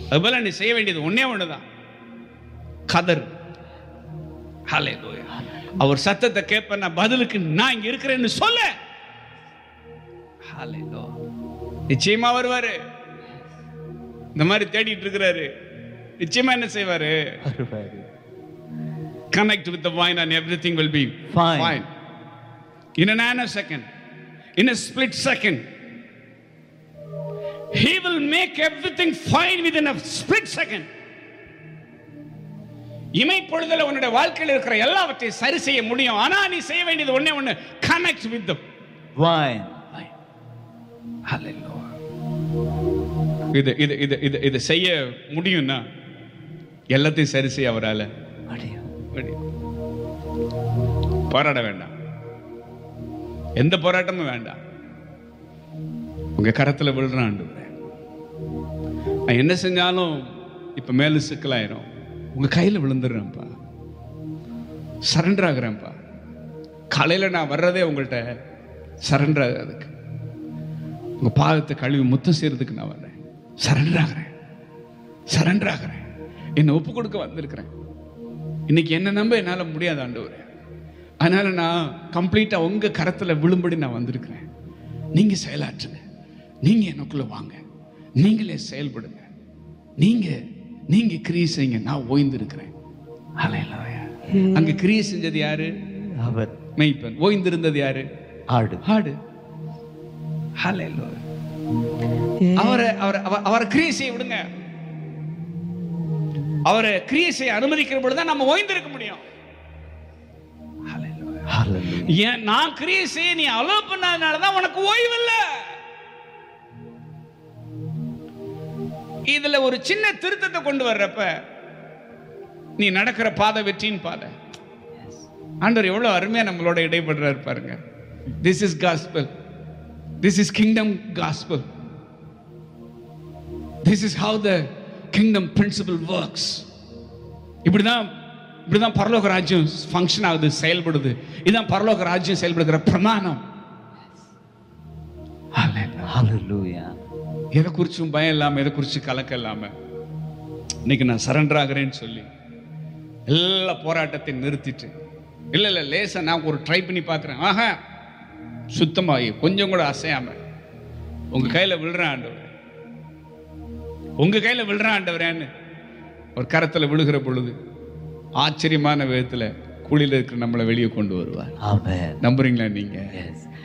அதுபோல நீ செய்ய வேண்டியது ஒண்ணே ஒண்ணுதான் கதர் ஹalleluya அவர் சத்தத்தை கேட்ப நான் பதிலுக்கு நான் இங்க இருக்கிறேன்னு சொல்ல ஹalleluya நிச்சயமா வருவாரு இந்த மாதிரி தேடிட்டு இருக்கிறாரு நிச்சயமா என்ன செய்வாரு வருவாரு connect with the vine and everything will be Fine. fine. In a nanosecond, in a split second, He will make everything fine within a split second. இமைப்பொழுதுல உன்னுடைய வாழ்க்கையில் இருக்கிற எல்லாவற்றையும் சரி செய்ய முடியும் ஆனா நீ செய்ய வேண்டியது ஒண்ணே ஒண்ணு கனெக்ட் வித் Wine. இது இது இது இது இது செய்ய முடியும்னா எல்லாத்தையும் சரி செய்ய அவரால முடியும் முடியும். போராட வேண்டாம் எந்த போராட்டமும் வேண்டாம் உங்க கரத்துல விழுறான் ஆண்டவரே. நான் என்ன செஞ்சாலும் இப்ப மேல சிக்கலாயிரும் உங்க கையில விழுந்துடுறேன்ப்பா சரண்டர் ஆகுறேன்ப்பா காலையில நான் வர்றதே உங்கள்கிட்ட சரண்டர் ஆகிறதுக்கு உங்க பாதத்தை கழுவி முத்தம் செய்யறதுக்கு நான் வர்றேன் சரண்டர் ஆகிறேன் சரண்டர் ஆகிறேன் என்னை ஒப்பு கொடுக்க வந்திருக்கிறேன் இன்னைக்கு என்ன நம்ப என்னால் முடியாது ஆண்டவரே அதனால நான் கம்ப்ளீட்டா உங்க கரத்துல விழும்படி நான் வந்திருக்கிறேன் நீங்க செயலாற்றுங்க நீங்க எனக்குள்ள வாங்க நீங்களே செயல்படுங்க நீங்க நீங்க கிரியை செய்யுங்க நான் ஓய்ந்திருக்கிறேன் ஹalleluya. அங்க கிரியை செஞ்சது யாரு அவர் மெய்ப்பன் ஓய்ந்திருந்தது யாரு ஆடு ஆடு ஹalleluya. அவரை அவரை அவ- அவரை கிரியை செய்ய விடுங்க அவரை கிரியை செய்ய அனுமதிக்கிற பொழுது தான் நம்ம ஓய்ந்திருக்க முடியும் Hallelujah. Hallelujah. ஏன் நான் கிரியை செய்ய நீ அலோ பண்ணாதனால தான் உனக்கு ஓய்வு இல்ல இதுல ஒரு சின்ன திருத்தத்தை கொண்டு வர்றப்ப நீ நடக்கிற பாதை வெற்றியின் பாதை ஆண்டவர் எவ்வளவு அருமையா நம்மளோட இடைப்படுறாரு பாருங்க this is gospel this is kingdom gospel this is how the kingdom principle works இப்படிதான் இப்படிதான் பரலோக ராஜ்யம் ஃபங்க்ஷன் ஆகுது செயல்படுது இதுதான் பரலோக ராஜ்யம் செயல்படுகிற பிரமாணம் Hallelujah. Hallelujah. எதை குறிச்சும் பயம் இல்லாம எதை குறிச்சு கலக்கம் இல்லாம இன்னைக்கு நான் சரண்டர் ஆகிறேன்னு சொல்லி எல்லா போராட்டத்தையும் நிறுத்திட்டு இல்ல இல்ல லேசா நான் ஒரு ட்ரை பண்ணி பார்க்கிறேன் ஆஹா சுத்தமாகி கொஞ்சம் கூட அசையாம உங்க கையில விழுறேன் ஆண்டவர் உங்க கையில விழுறேன் ஆண்டவரேன்னு ஒரு கரத்துல விழுகிற பொழுது ஆச்சரியமான விதத்துல குழியில இருக்கிற நம்மளை வெளியே கொண்டு வருவார் Amen. நம்புறீங்களா நீங்க Yes.